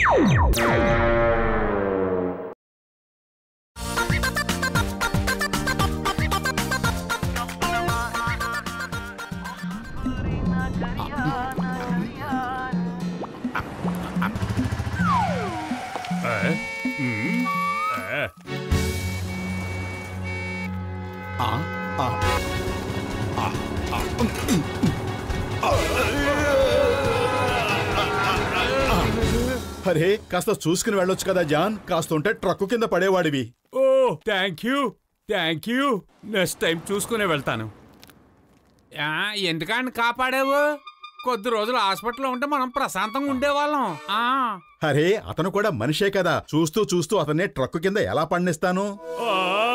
అరే కాస్త చూసుకుని వెళ్ళొచ్చు కదా జాన్ కాస్త ఉంటే ట్రక్కు కింద పడేవాడివి ఓ thank you thank you next time చూసుకునే వెళ్తాను ఆ, ఎందుకని కాపాడావు కొద్ది రోజులు హాస్పిటల్లో ఉంటే మనం ప్రశాంతంగా ఉండేవాళ్ళం ఆ అరే అతను కూడా మనిషే కదా చూస్తూ చూస్తూ అతనే ట్రక్కు కింద ఎలా పండిస్తాను ఆ,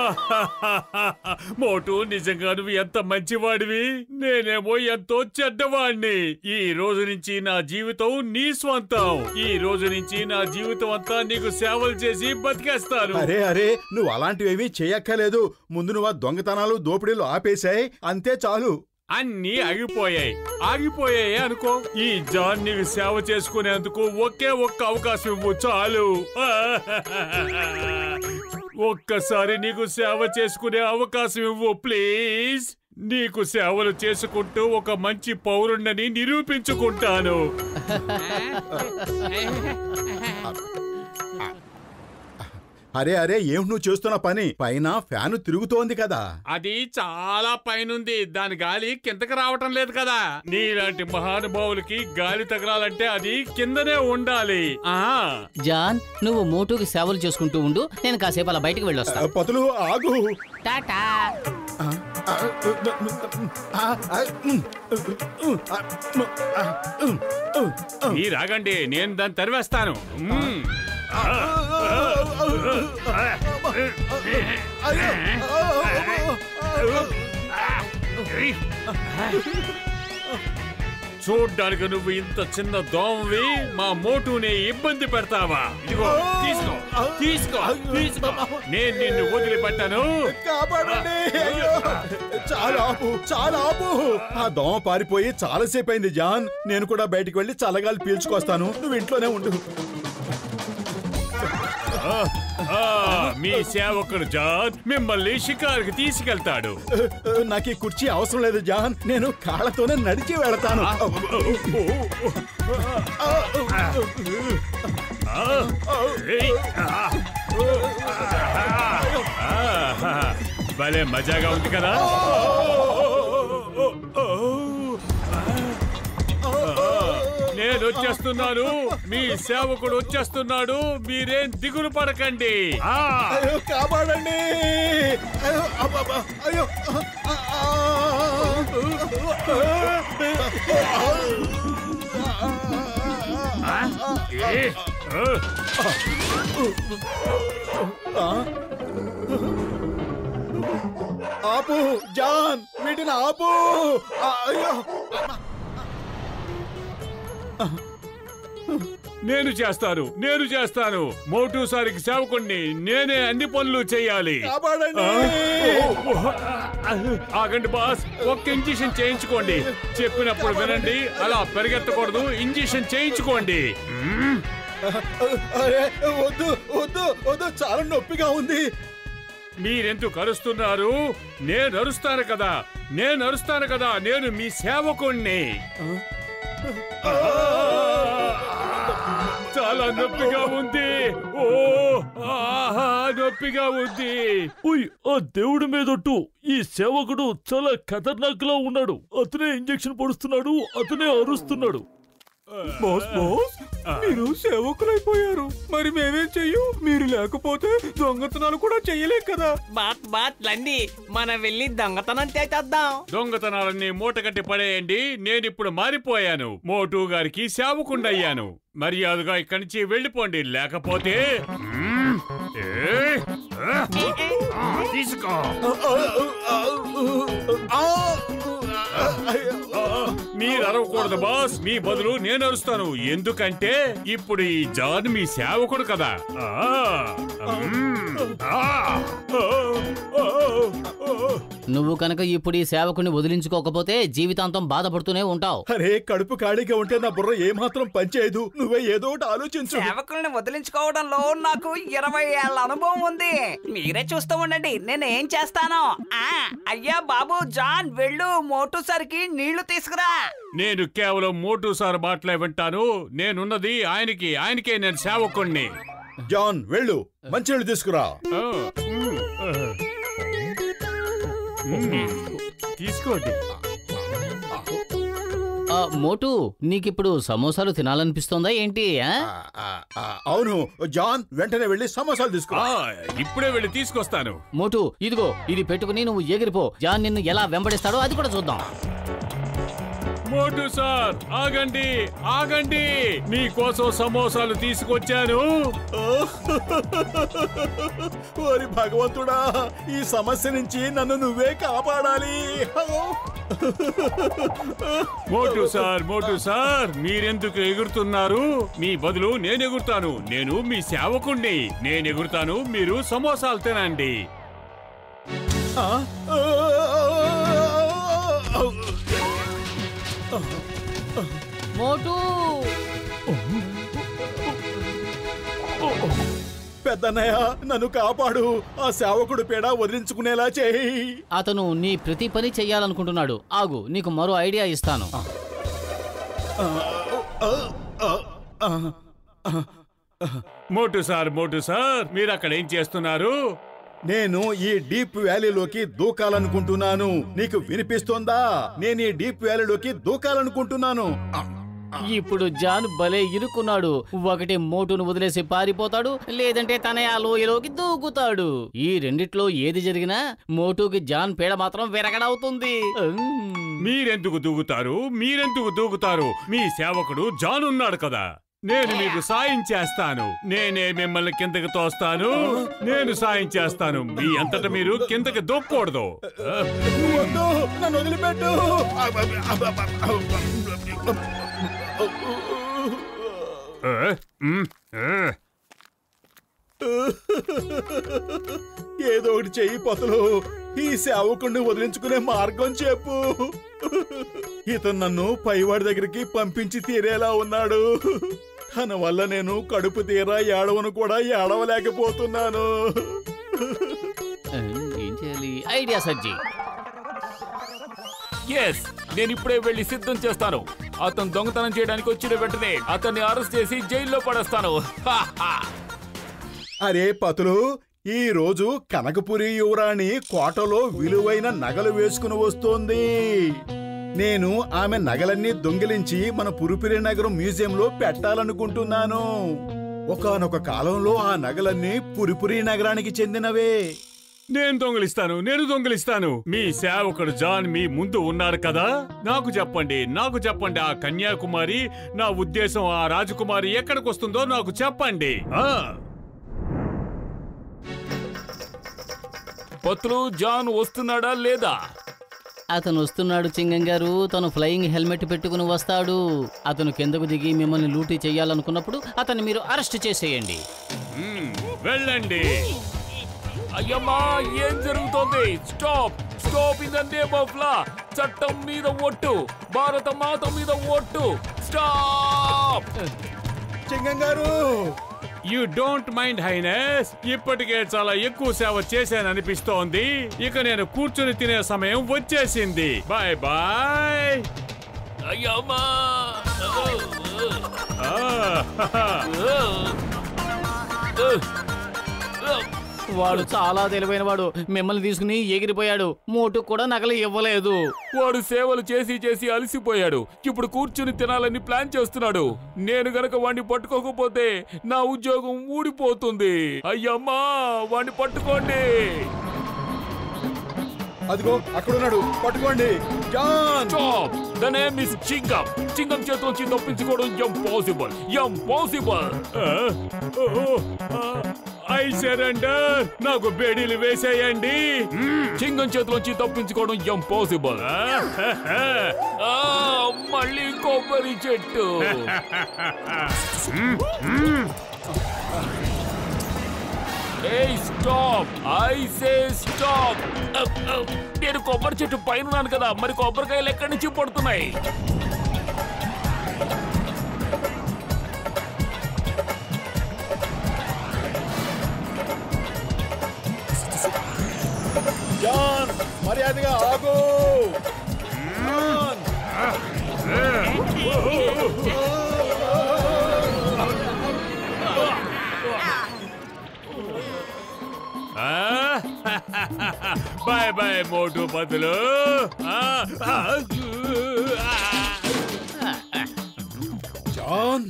మోటు నిజంగా నువ్వు ఎంత మంచివాడివి నేనేమో ఎంతో చెడ్డవాడిని ఈ రోజు నుంచి నా జీవితం నీ స్వంతం ఈ రోజు నుంచి నా జీవితం అంతా నీకు సేవలు చేసి బతికేస్తాను అరే అరే నువ్వు అలాంటివేమీ చేయక్కర్లేదు ముందు నువ్వు ఆ దొంగతనాలు దోపిడీలు ఆపేశాయి అంతే చాలు అన్నీ ఆగిపోయాయి ఆగిపోయాయి అనుకో ఈ జాన్ నీకు సేవ చేసుకునేందుకు ఒకే ఒక్క అవకాశం ఇవ్వు చాలు ఒక్కసారి నీకు సేవ చేసుకునే అవకాశం ఇవ్వు ప్లీజ్ నీకు సేవలు చేసుకుంటూ ఒక మంచి పౌరుణ్ణని నిరూపించుకుంటాను అరే అరే ఏమిటి నువ్వు చేస్తున్న పని పైన ఫ్యాను తిరుగుతోంది కదా అది చాలా పైనుంది దాని గాలి కిందకి రావటం లేదు కదా నీలాంటి మహానుభావులకి గాలి తగలాలంటే అది కిందనే ఉండాలి ఆ జాన్ నువ్వు మోటుకి సేవలు చేసుకుంటూ ఉండు నేను కాసేపు అలా బయటకు ఆ, వెళ్ళొస్తా పతులు ఆగు టాటా ఆ, ఆ, ఆ, ఆ, ఉమ్, ఉమ్, ఆ, ఆ, ఉమ్, ఉమ్, ఉమ్. మీరు ఆగండి నేను దాన్ని తరివేస్తాను మ్మ్. చూడ్డానికి నువ్వు ఇంత చిన్న దోమవి మా మోటుని ఇబ్బంది పెడతావా ఇదిగో తీసుకో తీసుకో తీసుకో నేను నిన్ను వదిలిపెట్టాను కాపాడండి అయ్యో చాలా ఆపు చాలా ఆపు ఆ దోమ పారిపోయి చాలాసేపు అయింది జాన్ నేను కూడా బయటికి వెళ్ళి చల్లగాలి పీల్చుకొస్తాను నువ్వు ఇంట్లోనే ఉండు ఆ, మీ సేవకుడు జాన్ మిమ్మల్ని షికారుకి తీసుకెళ్తాడు నాకు ఈ కుర్చీ అవసరం లేదు జాన్ నేను కాళ్ళతోనే నడిచి వెళతాను ఏయ్, ఆ. ఆహా, భలే మజాగా ఉంది కదా నేను వచ్చేస్తున్నాను మీ సేవకుడు వచ్చేస్తున్నాడు మీరేం దిగులు పడకండి ఆ అయ్యో కాపాడండి అయ్యో అబ్బబ్బా, అయ్యో ఆ, ఆ, ఏ, ఆ. ఆ. ఆపు జాన్ వీటిని ఆపు ఆ, అయ్యో నేను చేస్తాను నేను చేస్తాను మోటూసారికి సేవకుణ్ణి నేనే అన్ని పనులు చేయాలి కాపాడండి ఆగండి బాస్ ఒక్క ఇంజెక్షన్ చేయించుకోండి చెప్పినప్పుడు వినండి అలా పెరిగెత్తకూడదు ఇంజెక్షన్ చేయించుకోండి అరే వద్దు వద్దు వద్దు చాలా నొప్పిగా ఉంది మీరెందుకు అరుస్తున్నారు నేను అరుస్తాను కదా నేను అరుస్తాను కదా నేను మీ సేవకుణ్ణి చాలా నొప్పిగా ఉంది ఓ ఆహా నొప్పిగా ఉంది ఉయ్ ఆ దేవుడి మీదొట్టు ఈ సేవకుడు చాలా ఖతర్నాక్ లా ఉన్నాడు అతనే ఇంజెక్షన్ పొడుస్తున్నాడు అతనే అరుస్తున్నాడు బాస్ బాస్ మీరు సేవకులైపోయారు మరి మేమేం చెయ్యం మీరు లేకపోతే దొంగతనాలు కూడా చెయ్యలేం కదా బాత్ బాత్ లండి మనం వెళ్ళి దొంగతనం చేసేద్దాం దొంగతనాలన్నీ మూటగట్టి పడేయండి నేనిప్పుడు మారిపోయాను మోటు గారికి సేవకుండయ్యాను మర్యాదగా ఇక్కడి నుంచి వెళ్ళిపోండి లేకపోతే మ్మ్, ఏ, ఆ, ఆ, తీసుకో ఆ, ఆ, ఆ, ఆ, మీరు అరవకూడదు బాస్ మీ బదులు నేను అరుస్తాను ఎందుకంటే ఇప్పుడు ఈ జాన్ మీ సేవకుడు కదా ఆ, మ్మ్, ఆ, నువ్వు కనుక ఇప్పుడు ఈ సేవకుని వదిలించుకోకపోతే జీవితాంతం బాధపడుతూనే ఉంటావు అరే కడుపు ఖాళీగా ఉంటే నా బుర్ర ఏమాత్రం పనిచేయదు నువ్వే ఏదో ఒకటి ఆలోచించు సేవకుల్ని వదిలించుకోవడంలో నాకు ఇరవై ఏళ్ల అనుభవం ఉంది మీరే చూస్తూ ఉండండి నేను ఏం చేస్తాను ఆ, అయ్యా బాబు జాన్ వెళ్ళు మోటు సరికి నీళ్లు తీసుకురా నేను కేవలం మోటు సార్ మాటలే వింటాను నేనున్నది ఆయనకి ఆయనకే నేను సేవకుణ్ణి జాన్ వెళ్ళు మంచినీళ్ళు తీసుకురా ఆ, మ్మ్, ఆ. మ్మ్, తీసుకోండి ఆ, మోటు నీకిప్పుడు సమోసాలు తినాలనిపిస్తోందా ఏంటి ఆ? ఆ, ఆ, ఆ, అవును జాన్ వెంటనే వెళ్ళి సమోసాలు తీసుకురా ఆ, ఇప్పుడే వెళ్ళి తీసుకొస్తాను మోటు ఇదిగో ఇది పెట్టుకుని నువ్వు ఎగిరిపో జాన్ నిన్ను ఎలా వెంబడిస్తాడో అది కూడా చూద్దాం మోటు సార్ ఆగండి ఆగండి మీకోసం సమోసాలు తీసుకొచ్చాను ఓరి భగవంతుడా ఈ సమస్య నుంచి నన్ను నువ్వే కాపాడాలి మోటు సార్ మోటు సార్ మీరెందుకు ఎగురుతున్నారు మీ బదులు నేను ఎగురుతాను నేను మీ సేవకుణ్ణి నేను ఎగురుతాను మీరు సమోసాలు తినండి ఆ? మోటు పెద్దన్నయ్య నన్ను కాపాడు ఆ సేవకుడు పేడ వదిలించుకునేలా చేయి అతను నీ ప్రతి పని చెయ్యాలనుకుంటున్నాడు ఆగు నీకు మరో ఐడియా ఇస్తాను మోటు సార్ మోటు సార్ మీరు అక్కడ ఏం చేస్తున్నారు నేను ఈ డీప్ వ్యాలీలోకి దూకాలనుకుంటున్నాను నీకు వినిపిస్తోందా నేను ఈ డీప్ వ్యాలీలోకి దూకాలనుకుంటున్నాను ఇప్పుడు జాన్ భలే ఇరుక్కున్నాడు ఒకటి మోటును వదిలేసి పారిపోతాడు లేదంటే తన ఆ లోయలోకి దూకుతాడు ఈ రెండిట్లో ఏది జరిగినా మోటుకి జాన్ పీడ మాత్రం విరగడవుతుంది ఉమ్. మీరెందుకు దూకుతారు మీరెందుకు దూకుతారు మీ సేవకుడు జాన్ ఉన్నాడు కదా నేను మీకు సాయం చేస్తాను నేనే మిమ్మల్ని కిందకి తోస్తాను నేను సాయం చేస్తాను మీ అంతటా మీరు కిందకి దూక్కూడదు ఆ, వద్దు నన్ను వదిలిపెట్టు ఆ, మ్, ఆ. ఏదో ఒకటి చెయ్యి పొతలు ఈ సేవకుడిని వదిలించుకునే మార్గం చెప్పు ఇతను నన్ను పైవాడి దగ్గరికి పంపించి తీరేలా ఉన్నాడు తన వల్ల నేను కడుపు తీరా ఏడవను కూడా ఏడవలేకపోతున్నాను ఉమ్, ఏం చేయాలి ఐడియా సజ్జి ఎస్ నేను ఇప్పుడే వెళ్ళి సిద్ధం చేస్తాను అతను దొంగతనం చేయడానికి వచ్చిన వెంటనే అతన్ని అరెస్ట్ చేసి జైల్లో పడేస్తాను హా, హా. అరే పతులు ఈ రోజు కనకపురి యువరాణి కోటలో విలువైన నగలు వేసుకుని వస్తోంది నేను ఆమె నగలన్నీ దొంగిలించి మన పురుపిరి నగరం మ్యూజియంలో పెట్టాలనుకుంటున్నాను ఒకానొక కాలంలో ఆ నగలన్నీ పురిపురి నగరానికి చెందినవే నేను దొంగిలిస్తాను నేను దొంగిలిస్తాను మీ సేవకుడు జాన్ మీ ముందు ఉన్నారు కదా నాకు చెప్పండి నాకు చెప్పండి ఆ కన్యాకుమారి నా ఉద్దేశం ఆ రాజకుమారి ఎక్కడికి వస్తుందో నాకు చెప్పండి ఆ పత్రులు జాన్ వస్తున్నాడా లేదా అతను వస్తున్నాడు చింగం గారు తను ఫ్లయింగ్ హెల్మెట్ పెట్టుకుని వస్తాడు అతను కిందకు దిగి మిమ్మల్ని లూటీ చేయాలనుకున్నప్పుడు అతన్ని మీరు అరెస్ట్ చేసేయండి మ్మ్, వెళ్ళండి అయ్యమ్మా ఏం జరుగుతోంది stop stop in the name of law చట్టం మీద ఒట్టు భారత మాత మీద ఒట్టు స్టాప్ చింగం గారు యు డోంట్ మైండ్ హైనెస్ ఇప్పటికే చాలా ఎక్కువ సేవ చేశాను అనిపిస్తోంది ఇక నేను కూర్చుని తినే సమయం వచ్చేసింది బాయ్ బాయ్ అయ్యమ్మా ఆ, హహ. వాడు చాలా తెలివైన వాడు మిమ్మల్ని తీసుకుని ఎగిరిపోయాడు మోటు కూడా నగలు ఇవ్వలేదు వాడు సేవలు చేసి చేసి అలసిపోయాడు ఇప్పుడు కూర్చుని తినాలని ప్లాన్ చేస్తున్నాడు నేను గనక వాడిని పట్టుకోకపోతే నా ఉద్యోగం ఊడిపోతుంది అయ్యమ్మా వాడిని పట్టుకోండి అదిగో అక్కడున్నాడు పట్టుకోండి John stop the name is Chingam Chingam చేతిలోంచి తప్పించుకోవడం ఇంపాసిబుల్ ఇంపాసిబుల్ ఆ, ఓ, ఆ, ఐ సరెండర్ నాకు బేడీలు వేసేయండి చింగం చేతిలోంచి తప్పించుకోవడం ఇంపాసిబుల్ మళ్ళీ కొబ్బరి చెట్టు ఏయ్ స్టాప్ ఐ సే స్టాప్ నేను కొబ్బరి చెట్టు పైన ఉన్నాను కదా మరి కొబ్బరికాయలు ఎక్కడి నుంచి పడుతున్నాయి జాన్ మర్యాదగా ఆగు జాన్! బాయ్ బాయ్ మోటు బదులు ఆ, ఆ, John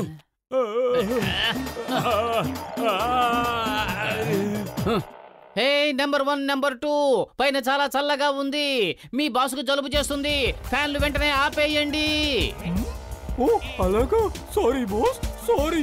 hey number one number two పైన చాలా చల్లగా ఉంది మీ బాసుకు జలుబు చేస్తుంది ఫ్యాన్లు వెంటనే ఆపేయండి ఓ అలాగా సారీ బాస్ సారీ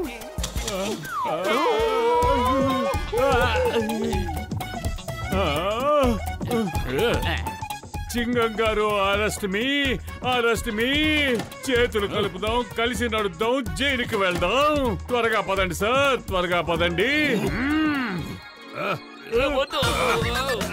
చింగం గారు అరెస్ట్ మీ అరెస్ట్ మీ చేతులు కలుపుదాం కలిసి నడుద్దాం జైలుకి వెళ్దాం త్వరగా పదండి సార్ త్వరగా పదండి వద్దు